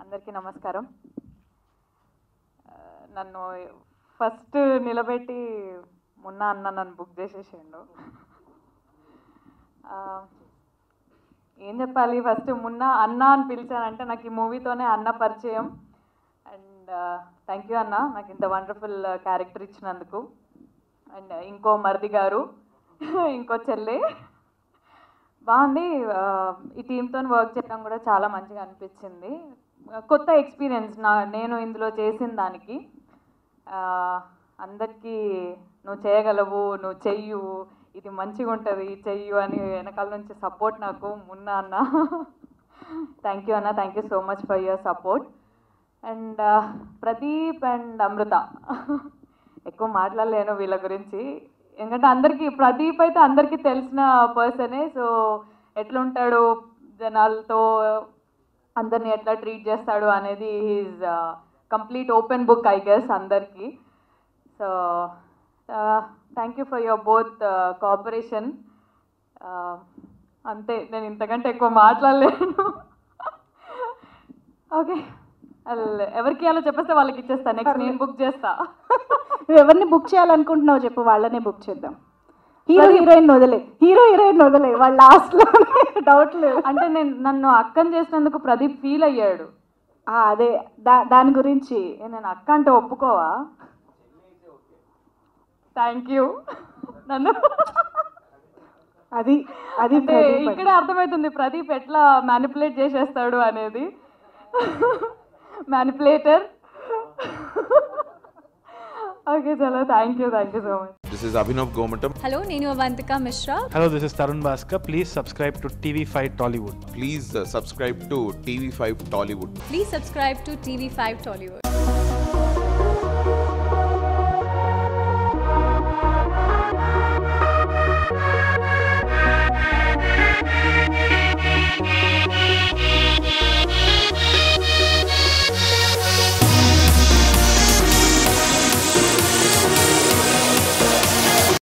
అందరికీ నమస్కారం ఆ, నన్ను ఫస్ట్ నిలబెట్టి మొన్న అన్న నన్ను బుక్ చేసేసిండు ఆ, ఏం చెప్పాలి ఫస్ట్ మొన్న అన్న అని పిలిచానంటే నాకు ఈ మూవీతోనే అన్న పరిచయం అండ్ థ్యాంక్ యూ అన్న నాకు ఇంత వండర్ఫుల్ క్యారెక్టర్ ఇచ్చినందుకు అండ్ ఇంకో మరిది గారు ఇంకో చెల్లి బాగుంది ఆ, ఈ టీంతో వర్క్ చేయడం కూడా చాలా మంచిగా అనిపించింది కొత్త ఎక్స్పీరియన్స్ నా నేను ఇందులో చేసిన దానికి ఆ, అందరికీ నువ్వు చేయగలవు నువ్వు చెయ్యు ఇది మంచిగా ఉంటుంది చెయ్యు అని వెనకాల నుంచి సపోర్ట్ నాకు మున్న అన్న థ్యాంక్ యూ అన్న thank you so much for your support and Pradeep and Amrita ఎక్కువ మాట్లాడలేను వీళ్ళ గురించి ఎందుకంటే అందరికీ ప్రదీప్ అయితే అందరికీ తెలిసిన పర్సనే సో ఎట్లుంటాడు జనాలతో అందరిని ఎట్లా ట్రీట్ చేస్తాడు అనేది is complete open book I guess అందరికీ so thank you for your both cooperation అంతే నేను ఇంతకంటే ఎక్కువ మాట్లాడలేను ఓకే ఎవరికి ఇవ్వాలో చెప్పేస్తే వాళ్ళకి ఇచ్చేస్తా నెక్స్ట్ నేను బుక్ చేస్తా నువ్వు ఎవరిని బుక్ చేయాలనుకుంటున్నావు చెప్పు వాళ్ళనే బుక్ చేద్దాం హీరో హీరోయిన్ వదిలే హీరో హీరోయిన్ వదిలే వాళ్ళ లాస్ట్ లో డౌట్ లేదు అంటే నేను నన్ను అక్కని చేసినందుకు ప్రదీప్ ఫీల్ అయ్యాడు ఆ, అదే దా దాని గురించి ఏ, నేను అక్క అంటే ఒప్పుకోవా థ్యాంక్ యూ నన్ను అది అది అంటే ప్రదీప్ అంటే. ఇక్కడే అర్థమవుతుంది ప్రదీప్ ఎట్లా మ్యానిపులేట్ చేసేస్తాడు అనేది మ్యానిపులేటర్ ఓకే చలో thank you thank you so much This is Abhinav Gomatam. Hello, నేను Avantika Mishra Hello, this is Tarun Bhaskar. Please subscribe to TV5 Tollywood. Please uh, subscribe to TV5 Tollywood. Please subscribe to TV five Tollywood